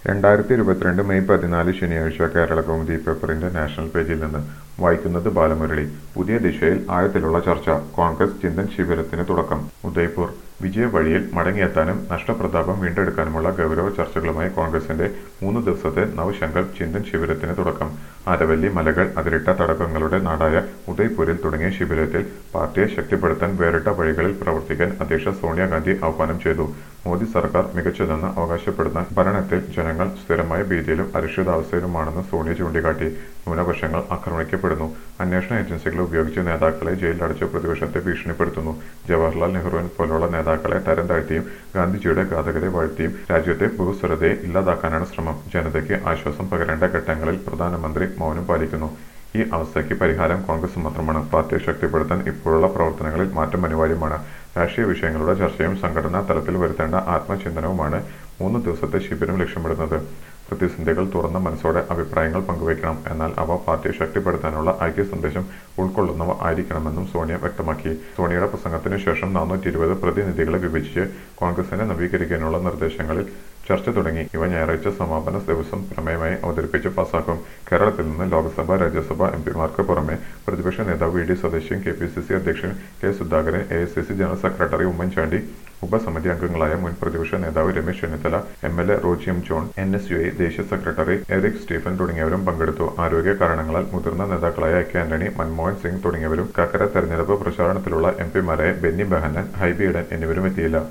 രണ്ടായിരത്തി ഇരുപത്തിരണ്ട് മെയ് പതിനാല് ശനിയാഴ്ച കേരള കൗമുദി പേപ്പറിന്റെ നാഷണൽ പേജിൽ നിന്ന് വായിക്കുന്നത് ബാലമുരളി പുതിയ ദിശയിൽ ആഴത്തിലുള്ള ചർച്ച കോൺഗ്രസ് ചിന്തൻ ശിബിരത്തിന് തുടക്കം ഉദയ്പൂർ വിജയ വഴിയിൽ മടങ്ങിയെത്താനും നഷ്ടപ്രതാപം വീണ്ടെടുക്കാനുമുള്ള ഗൗരവ ചർച്ചകളുമായി കോൺഗ്രസിന്റെ മൂന്ന് ദിവസത്തെ നവശങ്കൽപ് ചിന്തൻ ശിബിരത്തിന് തുടക്കം ആരവല്ലി മലകൾ അതിരിട്ട തടകങ്ങളുടെ നാടായ ഉദയ്പൂരിൽ തുടങ്ങിയ ശിബിരത്തിൽ പാർട്ടിയെ ശക്തിപ്പെടുത്താൻ വേറിട്ട വഴികളിൽ പ്രവർത്തിക്കാൻ അധ്യക്ഷ സോണിയാഗാന്ധി ആഹ്വാനം ചെയ്തു മോദി സർക്കാർ മികച്ചതെന്ന് അവകാശപ്പെടുന്ന ഭരണത്തിൽ ജനങ്ങൾ സ്ഥിരമായ ഭീതിയിലും അരക്ഷിതാവസ്ഥയിലുമാണെന്ന് സോണിയ ചൂണ്ടിക്കാട്ടി ന്യൂനപക്ഷങ്ങൾ ആക്രമിക്കപ്പെടുന്നു അന്വേഷണ ഏജൻസികളെ ഉപയോഗിച്ച് നേതാക്കളെ ജയിലിലടച്ച് പ്രതിപക്ഷത്തെ ഭീഷണിപ്പെടുത്തുന്നു ജവഹർലാൽ നെഹ്റുവിനെ പോലുള്ള നേതാക്കളെ തരം താഴ്ത്തിയും ഗാന്ധിജിയുടെ ഘാതകരെ വാഴ്ത്തിയും രാജ്യത്തെ ബഹുസ്വരതയെ ഇല്ലാതാക്കാനാണ് ശ്രമം ജനതയ്ക്ക് ആശ്വാസം പകരേണ്ട ഘട്ടങ്ങളിൽ പ്രധാനമന്ത്രി മൗനം പാലിക്കുന്നു ഈ അവസ്ഥയ്ക്ക് പരിഹാരം കോൺഗ്രസ് മാത്രമാണ് പാർട്ടിയെ ശക്തിപ്പെടുത്താൻ ഇപ്പോഴുള്ള പ്രവർത്തനങ്ങളിൽ മാറ്റം അനിവാര്യമാണ് രാഷ്ട്രീയ വിഷയങ്ങളുടെ ചർച്ചയും സംഘടനാ തലത്തിൽ വരുത്തേണ്ട ആത്മചിന്തനവുമാണ് മൂന്ന് ദിവസത്തെ ശിബിരം ലക്ഷ്യമിടുന്നത് പ്രതിസന്ധികൾ തുറന്ന മനസ്സോടെ അഭിപ്രായങ്ങൾ പങ്കുവയ്ക്കണം എന്നാൽ അവ പാർട്ടിയെ ശക്തിപ്പെടുത്താനുള്ള ഐക്യ സന്ദേശം ഉൾക്കൊള്ളുന്നവ ആയിരിക്കണമെന്നും സോണിയ വ്യക്തമാക്കി സോണിയയുടെ പ്രസംഗത്തിനു ശേഷം നാനൂറ്റി ഇരുപത് പ്രതിനിധികളെ വിഭജിച്ച് കോൺഗ്രസിനെ നവീകരിക്കാനുള്ള നിർദ്ദേശങ്ങളിൽ ചർച്ച തുടങ്ങി ഇവ ഞായറാഴ്ച സമാപന ദിവസം പ്രമേയമായി അവതരിപ്പിച്ച് പാസാക്കും കേരളത്തിൽ നിന്ന് ലോക്സഭ രാജ്യസഭ എംപിമാർക്ക് പുറമെ പ്രതിപക്ഷ നേതാവ് V D Satheesan K P C C അധ്യക്ഷൻ K Sudhakaran A I C C general secretary Oommen Chandy ഉപസമിതി അംഗങ്ങളായ മുൻ പ്രതിപക്ഷ നേതാവ് Ramesh Chennithala M L A Roji M John N S U I ദേശീയ സെക്രട്ടറി എറിക് സ്റ്റീഫൻ തുടങ്ങിയവരും പങ്കെടുത്തു ആരോഗ്യ കാരണങ്ങളാൽ മുതിർന്ന നേതാക്കളായ കെ ആന്റണി മൻമോഹൻ സിംഗ് തുടങ്ങിയവരും കക്കര തെരഞ്ഞെടുപ്പ് പ്രചാരണത്തിലുള്ള എം പിമാരായ ബെന്നി ബെഹനൻ ഹൈബി ഇഡൻ എന്നിവരും എത്തിയില്ല